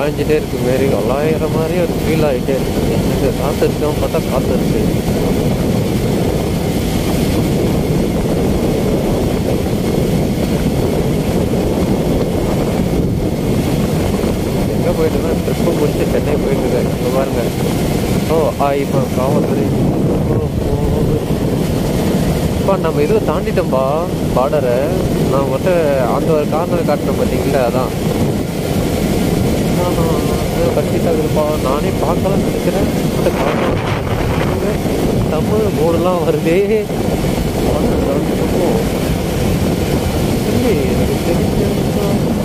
காய்ஞ்சிட்டே இருக்கு மாரி தொள்ளாயிர மாதிரி ஒரு ஃபீல் ஆகிட்டே இருக்கு எனக்கு காற்று இருக்காம பார்த்தா காற்று இருக்கு எங்கே போயிட்டு இருக்கேன் ட்ரிப்பு முடிச்சு சென்னை போயிட்டு இருக்கேன் இங்கே பாருங்க ஓ ஆ இப்போ காவல்துறை இப்போ நம்ம இதுவை தாண்டிட்டோம்பா பார்டரை நான் மட்டும் அந்த ஒரு கார்னர் காட்டினேன் பார்த்தீங்களா அதான் கட்டிட்டாக இருப்பா நானே பார்க்கலாம்னு நினைக்கிறேன் அந்த காரணம் தமிழ் போர்டுலாம் வருதே இல்லை எனக்கு தெரிஞ்ச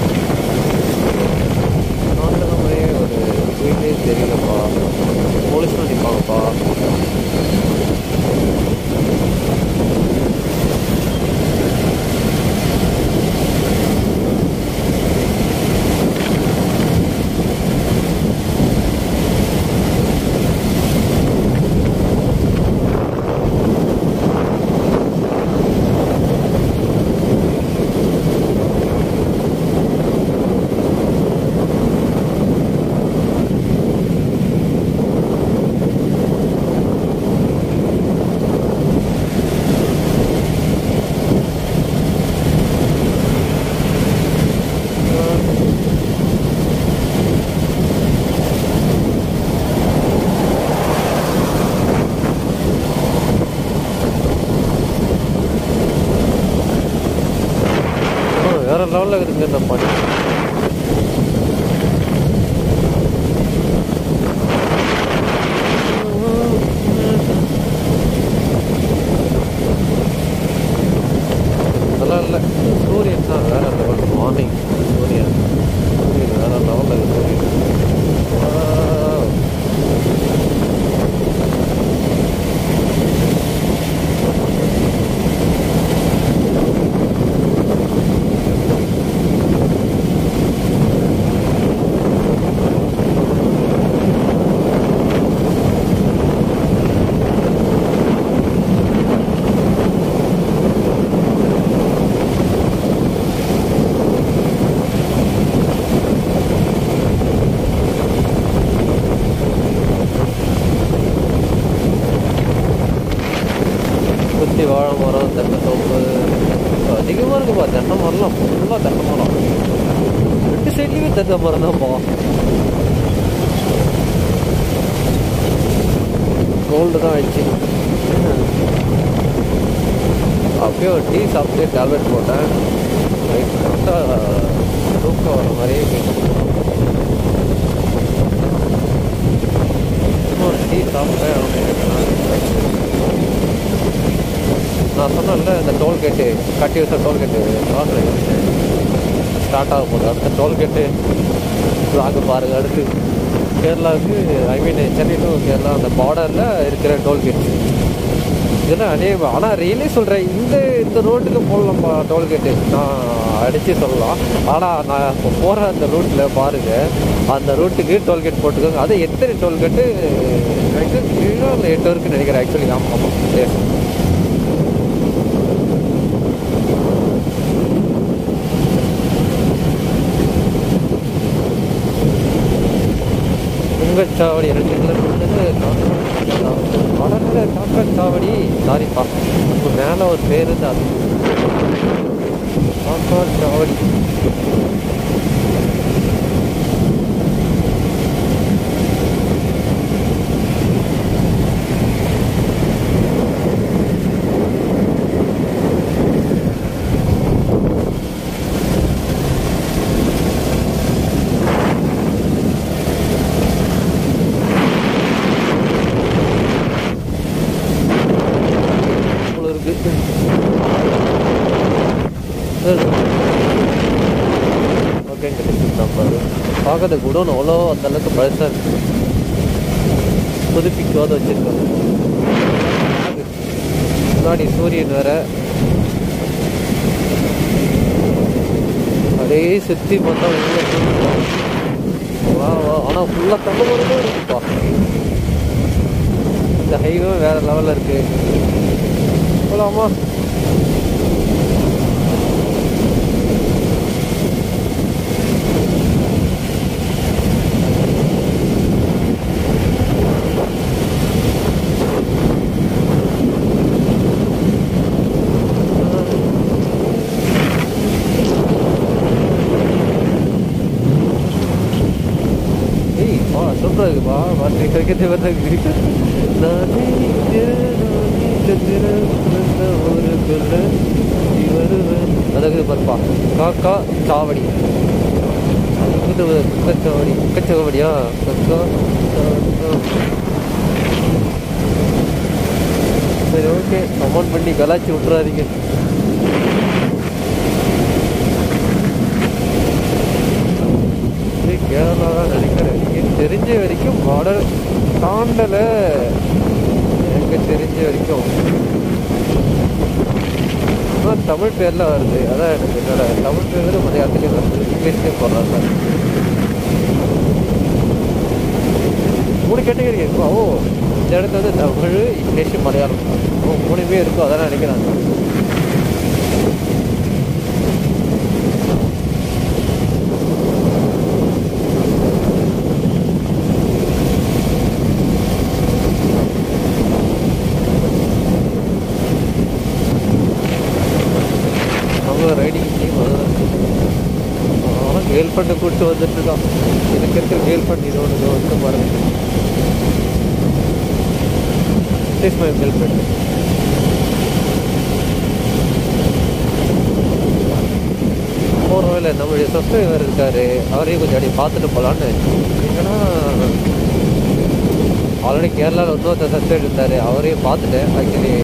நாட்டிலே ஒரு வீட்டே தெரியலப்பா போலீஸ்லாம் நிற்பாங்கப்பா ஆ, வேற லெவலில் இருக்குங்க இந்த பனி அதெல்லாம் இல்லை சூரியன் தான் வேற லெவல் மார்னிங் சூரியன் சூரியன் வேற லெவலில் இருக்கு Wow. சுற்றி வாழை மரம் தென்னை தோப்பு அதிகமாக இருக்குப்பா தென்னை மரம்லாம் ஃபுல்லாக தென்னை மரம் ரெண்டு சைட்லேயுமே தென்னை மரம் தான்ப்பா கோல்டு தான் ஆயிடுச்சு அப்படியே ஒரு டீ சாப்பிட்டு டேப்லெட் போட்டேன் நைட் கரெக்டாக தூக்கம் வர மாதிரியே இருக்கு. ஒரு டீ சாப்பிட்டேன் நான் சொன்னேன்ல இந்த டோல்கேட்டு கட்டி வச்ச டோல்கேட்டு காசில் ஸ்டார்ட் ஆக போகுது அடுத்த டோல்கேட்டு வாங்க பாருங்க அடுத்து கேரளாவுக்கு I mean Chennai to Kerala அந்த பார்டரில் இருக்கிற டோல்கேட் இதெல்லாம் அதே ஆனால் ரியலே சொல்கிறேன் இந்த இந்த ரோட்டுக்கு போடலாம்ப்பா டோல்கேட்டு நான் அடித்து சொல்லலாம் ஆனால் நான் இப்போ போகிற அந்த ரூட்டில் பாருங்கள் அந்த ரூட்டுக்கு டோல்கேட் போட்டுக்கோங்க அது எத்தனை டோல்கேட்டு எனக்கு ஏழோ இல்லை எட்டு இருக்குன்னு நினைக்கிறேன் ஆக்சுவலி ஆமாம் ஆமாம் எஸ் சுங்கச்சாவடி ரெண்டு கிலோமீட்டர் வடநில கான்ட்ராக்ட் சாவடி சாரிப்பா இப்போ மேலே ஒரு பேருந்து அது கான்ட்ராக்ட் சாவடி போல இருக்கு ஓகே நம்ம பார்க்கறது கூட அவ்வளோ அந்த அளவுக்கு பழசாக இருக்கு புதுப்பிக்காத வச்சிருக்காங்க முன்னாடி சூரியன் வேற அப்படியே சுற்றி பார்த்தா உள்ள சூரியன். வா வா ஆனால் ஃபுல்லாக தங்க போகிறதே இருக்குப்பா இந்த ஹைவே வேற லெவலில் இருக்கு போலாமா சூப்பராக இருக்குப்பா பாட்டு கிடைக்கிறது வருது நானே இங்கே, நானே சந்திரன் பிறந்த ஊருக்குள்ள நீ வருவ. அதாவது பருப்பா காக்கா சாவடி இது குக்கச்சாவடி குக்கச்சாவடியா கக்கா சரி ஓகே கமெண்ட் பண்ணி கலாச்சி விட்றாதீங்க இது கேரளா தான் நினைக்கிறேன் எனக்கு தெரிஞ்ச வரைக்கும் பார்டர் தாண்டலை எனக்கு தெரிஞ்ச வரைக்கும் ஆனால் தமிழ் பேர்லாம் வருது அதான் எனக்கு என்னோட தமிழ் பேர் மலையாளத்துலேயும் வருது இங்கிலீஷ்லேயும் போடுறாங்க மூணு கேட்டகரி இருக்கும் ஓ இந்த இடத்துல வந்து தமிழ் இங்கிலீஷ் மலையாளம் ஓ மூணுமே இருக்கும் அதான் நினைக்கிறாங்க அவங்க ரைடிங் டீம் அதுதான் ஆனால் கேர்ள் ஃப்ரெண்டை கூப்பிட்டு வந்துட்டு இருக்கான் எனக்கு இருக்கிற கேர்ள் ஃப்ரெண்ட் இதோட இதோ வந்து பாருங்க இஸ் மை கேர்ள் ஃப்ரெண்ட் போகிற வேலை நம்மளுடைய சப்ஸ்கிரைபர் இருக்காரு அவரையும் கொஞ்சம் அப்படியே பார்த்துட்டு போகலான்னு ஏன்னா ஆல்ரெடி கேரளாவில் இன்னொருத்தர் சப்ஸ்கிரைபர் இருந்தார் அவரையும் பார்த்துட்டேன் ஆக்சுவலி